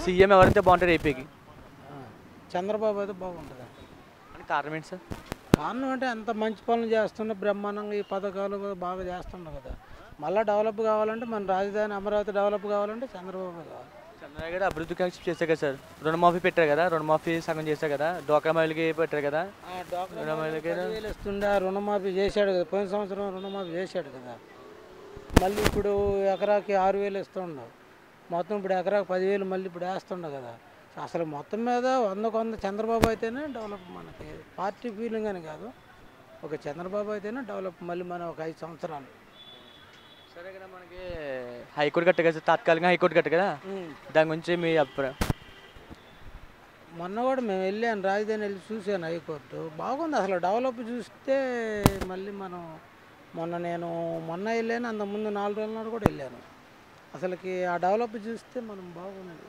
CM ఎవరైతే బాగుంటారు ఏపీకి చంద్రబాబు అయితే బాగుంటుంది అని కారణం ఏంటి సార్ కారణం అంటే అంత మంచి పనులు చేస్తుండే బ్రహ్మాండంగా ఈ పథకాలు కూడా బాగా చేస్తుండే కదా మళ్ళీ డెవలప్ కావాలంటే మన రాజధాని అమరావతి డెవలప్ కావాలంటే చంద్రబాబు కావాలి చంద్రబాబు గారు అభివృద్ధి కాంక్ష చేశారు కదా సార్ రుణమాఫీ పెట్టారు కదా రుణమాఫీ సగం చేశారు కదా డోక్రా మహిళకి పెట్టారు కదా ఆ డాక్టర్ రుణమాఫీకి పదివేలు ఇస్తుండే ఆ రుణమాఫీ చేశాడు కదా పోయిన సంవత్సరం రుణమాఫీ చేశాడు కదా మళ్ళీ ఇప్పుడు ఎకరాకి ఆరు వేలు ఇస్తుండు మొత్తం ఇప్పుడు ఎకరాకి పదివేలు మళ్ళీ ఇప్పుడు వేస్తుండే కదా అసలు మొత్తం మీద వందకు వంద చంద్రబాబు అయితేనే డెవలప్ మనకి పార్టీ ఫీలింగ్ అని కాదు ఒక చంద్రబాబు అయితేనే డెవలప్ మళ్ళీ మన ఒక ఐదు సంవత్సరాలు సరే కదా మనకి హైకోర్టు కట్ట కదా సార్ తాత్కాలికంగా హైకోర్టు కట్ట కదా దాని గురించి మీ అభిప్రాయం మొన్న కూడా మేము వెళ్ళాను రాజధాని వెళ్ళి చూశాను హైకోర్టు బాగుంది అసలు డెవలప్ చూస్తే మళ్ళీ మనం మొన్న నేను మొన్న వెళ్ళాను అంత ముందు నాలుగు రోజుల నాడు కూడా వెళ్ళాను అసలుకి ఆ డెవలప్ చూస్తే మనం బాగుంది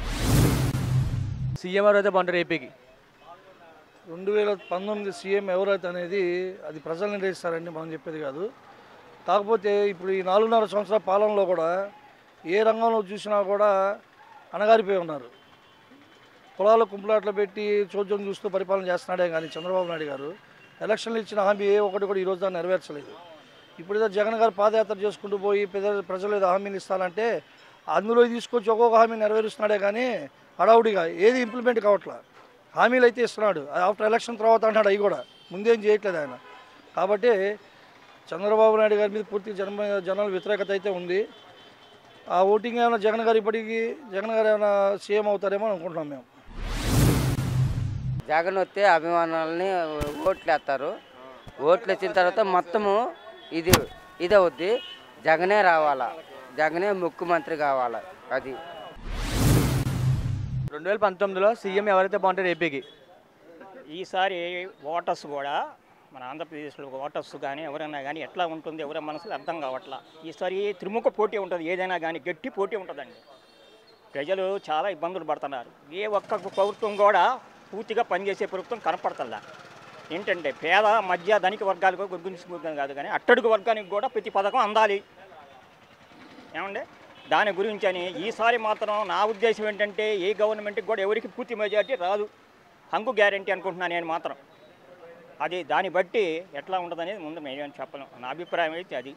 సీఎం ఎవరైతే బాగుంటారు ఏపీకి రెండు వేల పంతొమ్మిది సీఎం ఎవరైతే అనేది అది ప్రజలు నిర్ణయిస్తారండి మనం చెప్పేది కాదు కాకపోతే ఇప్పుడు ఈ నాలుగున్నర సంవత్సరాల పాలనలో కూడా ఏ రంగంలో చూసినా కూడా అణగారిపోయి ఉన్నారు కులాల కుంపులాట్లు పెట్టి చోద్యం చూస్తూ పరిపాలన చేస్తున్నాడే కానీ చంద్రబాబు నాయుడు గారు ఎలక్షన్లు ఇచ్చిన హామీ ఏ ఒకటి కూడా ఈరోజు దాన్ని నెరవేర్చలేదు ఇప్పుడు ఏదో జగన్ గారు పాదయాత్ర చేసుకుంటూ పోయి ప్రజలు ప్రజలు ఏదో హామీలు ఇస్తానంటే అందులో తీసుకొచ్చి ఒక్కొక్క హామీ నెరవేరుస్తున్నాడే కానీ హడావుడిగా ఏది ఇంప్లిమెంట్ కావట్లా హామీలు అయితే ఇస్తున్నాడు ఆఫ్టర్ ఎలక్షన్ తర్వాత అంటాడు అవి కూడా ముందేం చేయట్లేదు ఆయన కాబట్టి చంద్రబాబు నాయుడు గారి మీద పూర్తి జన జనాల వ్యతిరేకత అయితే ఉంది ఆ ఓటింగ్ ఏమైనా జగన్ గారు ఇప్పటికీ జగన్ గారు ఏమైనా సీఎం అవుతారేమో అనుకుంటున్నాం మేము జగన్ వస్తే అభిమానులని ఓట్లు వేస్తారు ఓట్లు వచ్చిన తర్వాత మొత్తము ఇది ఇది అవుద్ది జగనే రావాలా జగనే ముఖ్యమంత్రి కావాలా అది రెండు వేల పంతొమ్మిదిలో సీఎం ఎవరైతే బాగుంటారు ఏపీకి ఈసారి ఓటర్స్ కూడా మన ఆంధ్రప్రదేశ్లో ఓటర్స్ కానీ ఎవరైనా కానీ ఎట్లా ఉంటుంది ఎవరి మనసులో అర్థం కావట్లా ఈసారి త్రిముఖ పోటీ ఉంటుంది ఏదైనా కానీ గట్టి పోటీ ఉంటుందండి ప్రజలు చాలా ఇబ్బందులు పడుతున్నారు ఏ ఒక్క ప్రభుత్వం కూడా పూర్తిగా పనిచేసే ప్రభుత్వం కనపడతల్లా ఏంటంటే పేద మధ్య ధనిక వర్గాలకు గురించి కాదు కానీ అట్టడుగు వర్గానికి కూడా ప్రతి పథకం అందాలి ఏమండి దాని గురించి అని ఈసారి మాత్రం నా ఉద్దేశం ఏంటంటే ఏ గవర్నమెంట్కి కూడా ఎవరికి పూర్తి మెజార్టీ రాదు హంగు గ్యారంటీ అనుకుంటున్నాను నేను మాత్రం అది దాన్ని బట్టి ఎట్లా ఉంటుందనేది ముందు మేము చెప్పలేం నా అభిప్రాయం అయితే అది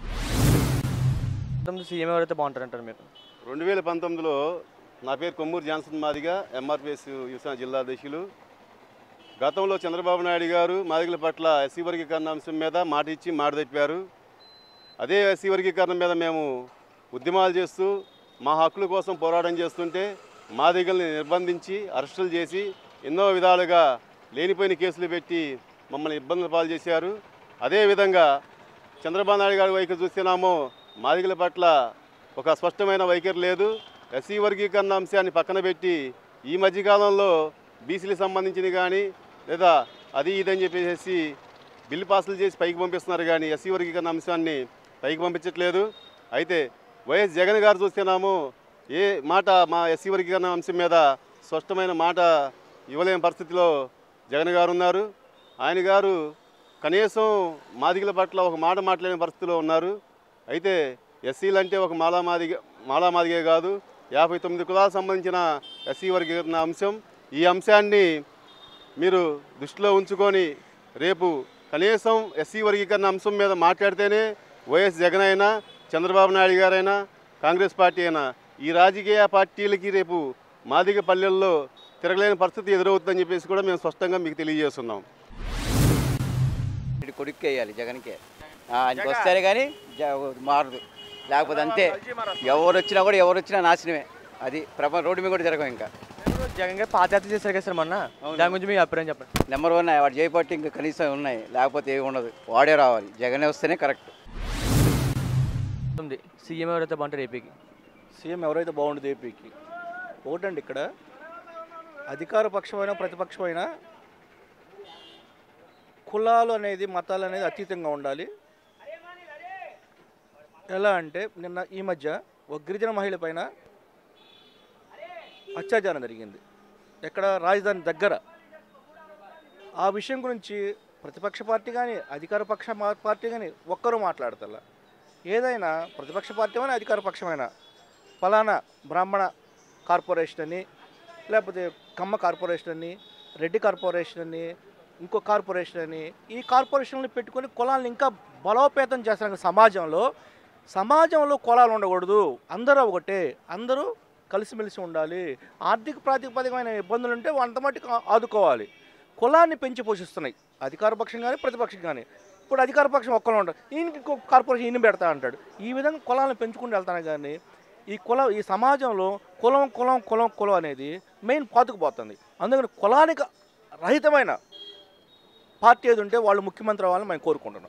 పంతొమ్మిది సీఎం ఎవరైతే బాగుంటారు అంటారు మీరు రెండు వేల పంతొమ్మిదిలో నా పేరు కొమ్మూరు జాన్సన్ మాదిగా ఎంఆర్పిఎస్ యువసేన జిల్లా అధ్యక్షులు గతంలో చంద్రబాబు నాయుడు గారు మాదిగల పట్ల ఎస్సీ వర్గీకరణ అంశం మీద మాట ఇచ్చి మాట తప్పారు అదే ఎస్సీ వర్గీకరణ మీద మేము ఉద్యమాలు చేస్తూ మా హక్కుల కోసం పోరాటం చేస్తుంటే మాదిగల్ని నిర్బంధించి అరెస్టులు చేసి ఎన్నో విధాలుగా లేనిపోయిన కేసులు పెట్టి మమ్మల్ని ఇబ్బందులు పాలు చేశారు అదేవిధంగా చంద్రబాబు నాయుడు గారి వైఖరి చూస్తున్నామో మాదిగల పట్ల ఒక స్పష్టమైన వైఖరి లేదు ఎస్సీ వర్గీకరణ అంశాన్ని పక్కన పెట్టి ఈ మధ్యకాలంలో బీసీలకు సంబంధించిన కానీ లేదా అది ఇదని చెప్పేసి బిల్లు పాసులు చేసి పైకి పంపిస్తున్నారు కానీ ఎస్సీ వర్గీకరణ అంశాన్ని పైకి పంపించట్లేదు అయితే వైఎస్ జగన్ గారు చూస్తున్నాము ఏ మాట మా ఎస్సీ వర్గీకరణ అంశం మీద స్పష్టమైన మాట ఇవ్వలేని పరిస్థితిలో జగన్ గారు ఉన్నారు ఆయన గారు కనీసం మాదిగల పట్ల ఒక మాట మాట్లాడిన పరిస్థితిలో ఉన్నారు అయితే ఎస్సీలు అంటే ఒక మాలా మాదిగ మాలా మాదిగే కాదు యాభై తొమ్మిది కులాలకు సంబంధించిన ఎస్సీ వర్గీకరణ అంశం ఈ అంశాన్ని మీరు దృష్టిలో ఉంచుకొని రేపు కనీసం ఎస్సీ వర్గీకరణ అంశం మీద మాట్లాడితేనే వైఎస్ జగన్ అయినా చంద్రబాబు నాయుడు గారైనా కాంగ్రెస్ పార్టీ అయినా ఈ రాజకీయ పార్టీలకి రేపు మాదిగ పల్లెల్లో తిరగలేని పరిస్థితి ఎదురవుతుందని చెప్పేసి కూడా మేము స్పష్టంగా మీకు తెలియజేస్తున్నాం ఇటు కొడుకు వేయాలి జగన్కే ఆ, ఆయనకి వస్తేనే కానీ మారదు లేకపోతే అంతే ఎవరు వచ్చినా కూడా ఎవరు వచ్చినా నాశనమే అది ప్రపంచ రోడ్డు మీద కూడా జరగవు ఇంకా జగన్ గారు పాదయాత్ర చేశారు కదా సార్ మొన్న దాని గురించి మీ అభిప్రాయం చెప్పండి నెంబర్ వన్ వాడు జయపట్టి ఇంకా కనీసం ఉన్నాయి లేకపోతే ఏమి ఉండదు వాడే రావాలి జగనే వస్తేనే కరెక్ట్ పంతొమ్మిది సీఎం ఎవరైతే బాగుంటారు ఏపీకి సీఎం ఎవరైతే బాగుంటుంది ఏపీకి ఒకటండి ఇక్కడ అధికార పక్షమైన ప్రతిపక్షమైన కులాలు అనేది మతాలు అనేది అతీతంగా ఉండాలి ఎలా అంటే నిన్న ఈ మధ్య ఒక గిరిజన మహిళ పైన అత్యాచారం జరిగింది ఎక్కడ రాజధాని దగ్గర ఆ విషయం గురించి ప్రతిపక్ష పార్టీ కానీ అధికార పక్ష మా- పార్టీ కానీ ఒక్కరూ మాట్లాడతల్లా ఏదైనా ప్రతిపక్ష పార్టీ అయినా అధికార పక్షమైన ఫలానా బ్రాహ్మణ కార్పొరేషన్ అని లేకపోతే కమ్మ కార్పొరేషన్ అని రెడ్డి కార్పొరేషన్ అని ఇంకో కార్పొరేషన్ అని ఈ కార్పొరేషన్లు పెట్టుకొని కులాలను ఇంకా బలోపేతం చేస్తున్నారు సమాజంలో సమాజంలో కులాలు ఉండకూడదు అందరూ ఒకటే అందరూ కలిసిమెలిసి ఉండాలి ఆర్థిక ప్రాతిపదికమైన ఇబ్బందులు ఉంటే అంత మట్టుకు ఆదుకోవాలి కులాన్ని పెంచి పోషిస్తున్నాయి అధికార పక్షం కానీ ప్రతిపక్షం కానీ ఇప్పుడు అధికార పక్షం ఒక్కరు ఉండదు ఈయనకి ఇంకో కార్పొరేషన్ ఈయన పెడతా అంటాడు ఈ విధంగా కులాలను పెంచుకుంటూ వెళ్తాను కానీ ఈ కుల ఈ సమాజంలో కులం కులం కులం కులం అనేది మెయిన్ పాతుకుపోతుంది అందుకని కులానికి రహితమైన పార్టీ ఏది ఉంటే వాళ్ళు ముఖ్యమంత్రి అవ్వాలని మేము కోరుకుంటున్నాం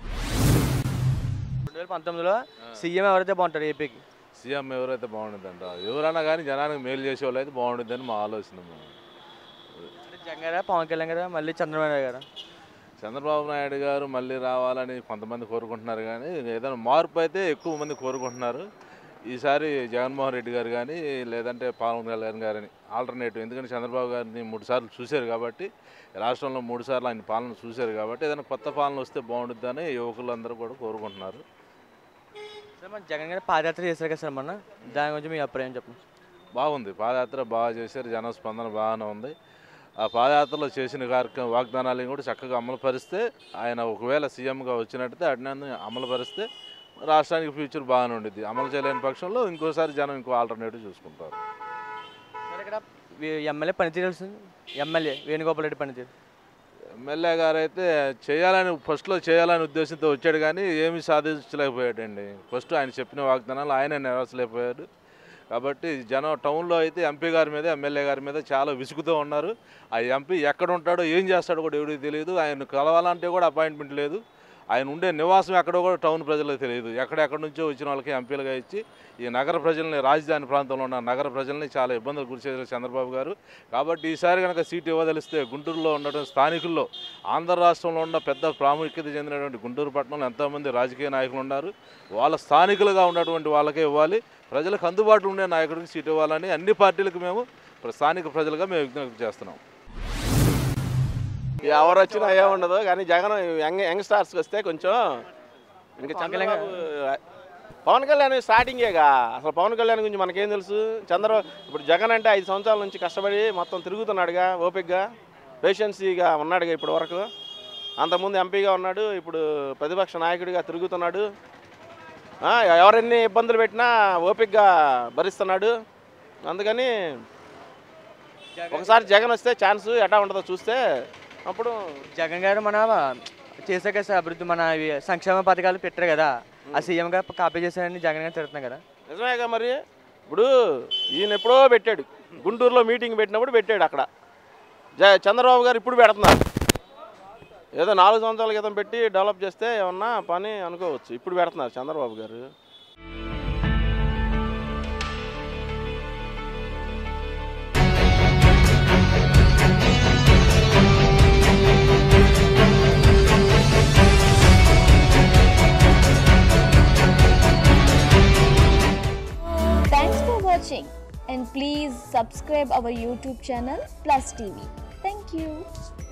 రెండు వేల పంతొమ్మిదిలో సీఎం ఎవరైతే బాగుంటారు ఏపీకి సీఎం ఎవరైతే బాగుంటుందంట ఎవరైనా కానీ జనానికి మేలు చేసే వాళ్ళు అయితే బాగుంటుందని మా ఆలోచన అంటే జగన్ గారా పవన్ కళ్యాణ్ గారా మళ్ళీ చంద్రబాబు నాయుడు గారా చంద్రబాబు నాయుడు గారు మళ్ళీ రావాలని కొంతమంది కోరుకుంటున్నారు కానీ ఏదైనా మార్పు అయితే ఎక్కువ మంది కోరుకుంటున్నారు ఈసారి జగన్మోహన్ రెడ్డి గారు కానీ లేదంటే పవన్ కళ్యాణ్ గారని ఆల్టర్నేటివ్ ఎందుకంటే చంద్రబాబు గారిని మూడు సార్లు చూశారు కాబట్టి రాష్ట్రంలో మూడు సార్లు ఆయన పాలన చూశారు కాబట్టి ఏదైనా కొత్త పాలన వస్తే బాగుంటుందని యువకులందరూ కూడా కోరుకుంటున్నారు సార్ మన జగన్ గారు పాదయాత్ర చేశారు కదా సార్ మొన్న దాని గురించి మీ అభిప్రాయం చెప్పండి బాగుంది పాదయాత్ర బాగా చేశారు జన స్పందన బాగానే ఉంది ఆ పాదయాత్రలో చేసిన కార్యక్రమం వాగ్దానాలను కూడా చక్కగా అమలు పరిస్తే ఆయన ఒకవేళ సీఎంగా వచ్చినట్టయితే అడినాన్ని అమలు పరిస్తే రాష్ట్రానికి ఫ్యూచర్ బాగానే ఉండిద్ది అమలు చేయలేని పక్షంలో ఇంకోసారి జనం ఇంకో ఆల్టర్నేటివ్ చూసుకుంటారు సార్ ఇక్కడ వీ- ఎమ్మెల్యే పనితీరు తెలుస్తుంది ఎమ్మెల్యే వేణుగోపాల్ రెడ్డి పనితీరు ఎమ్మెల్యే గారు అయితే చేయాలని ఫస్ట్లో చేయాలని ఉద్దేశంతో వచ్చాడు కానీ ఏమీ సాధించలేకపోయాడండి ఫస్ట్ ఆయన చెప్పిన వాగ్దానాలు ఆయన నెరవేర్చలేకపోయాడు కాబట్టి జనం టౌన్లో అయితే ఎంపీ గారి మీద ఎమ్మెల్యే గారి మీద చాలా విసుగుతూ ఉన్నారు ఆ ఎంపీ ఎక్కడ ఉంటాడో ఏం చేస్తాడో కూడా ఎవరికి తెలియదు ఆయన కలవాలంటే కూడా అపాయింట్మెంట్ లేదు ఆయన ఉండే నివాసం ఎక్కడో కూడా టౌన్ ప్రజలకు తెలియదు ఎక్కడెక్కడి నుంచో వచ్చిన వాళ్ళకి ఎంపీలుగా ఇచ్చి ఈ నగర ప్రజల్ని రాజధాని ప్రాంతంలో ఉన్న నగర ప్రజల్ని చాలా ఇబ్బందులు గురి చేశారు చంద్రబాబు గారు కాబట్టి ఈసారి కనుక సీటు ఇవ్వదలిస్తే గుంటూరులో ఉండటం స్థానికుల్లో ఆంధ్ర రాష్ట్రంలో ఉన్న పెద్ద ప్రాముఖ్యత చెందినటువంటి గుంటూరు పట్టణంలో ఎంతోమంది రాజకీయ నాయకులు ఉన్నారు వాళ్ళ స్థానికులుగా ఉన్నటువంటి వాళ్ళకే ఇవ్వాలి ప్రజలకు అందుబాటులో ఉండే నాయకుడికి సీటు ఇవ్వాలని అన్ని పార్టీలకు మేము స్థానిక ప్రజలుగా మేము విజ్ఞప్తి చేస్తున్నాం ఎవరు వచ్చినా ఏముండదు కానీ జగన్ యంగ్ యంగ్ స్టార్స్కి వస్తే కొంచెం ఇంకా పవన్ కళ్యాణ్ చంద్రబాబు పవన్ కళ్యాణ్ స్టార్టింగేగా అసలు పవన్ కళ్యాణ్ గురించి మనకేం తెలుసు చంద్ర ఇప్పుడు జగన్ అంటే ఐదు సంవత్సరాల నుంచి కష్టపడి మొత్తం తిరుగుతున్నాడుగా ఓపిక్గా పేషెన్సీగా ఉన్నాడుగా ఇప్పటి వరకు అంతకుముందు ఎంపీగా ఉన్నాడు ఇప్పుడు ప్రతిపక్ష నాయకుడిగా తిరుగుతున్నాడు ఆ, ఎవరెన్ని ఇబ్బందులు పెట్టినా ఓపిక్గా భరిస్తున్నాడు అందుకని ఒకసారి జగన్ వస్తే ఛాన్స్ ఎట్లా ఉంటుందో చూస్తే అప్పుడు జగన్ గారు మన చేశారు కదా సార్ అభివృద్ధి మన ఇవి సంక్షేమ పథకాలు పెట్టారు కదా ఆ సీఎం గారు కాపీ చేశారని జగన్ గారు తిడుతున్నారు కదా నిజమేగా మరి ఇప్పుడు ఈయన ఎప్పుడో పెట్టాడు గుంటూరులో మీటింగ్ పెట్టినప్పుడు పెట్టాడు అక్కడ జ చంద్రబాబు గారు ఇప్పుడు పెడుతున్నారు ఏదో నాలుగు సంవత్సరాల క్రితం పెట్టి డెవలప్ చేస్తే ఏమన్నా పని అనుకోవచ్చు ఇప్పుడు పెడుతున్నారు చంద్రబాబు గారు Thanks for watching and please subscribe our YouTube channel Plus TV. Thank you.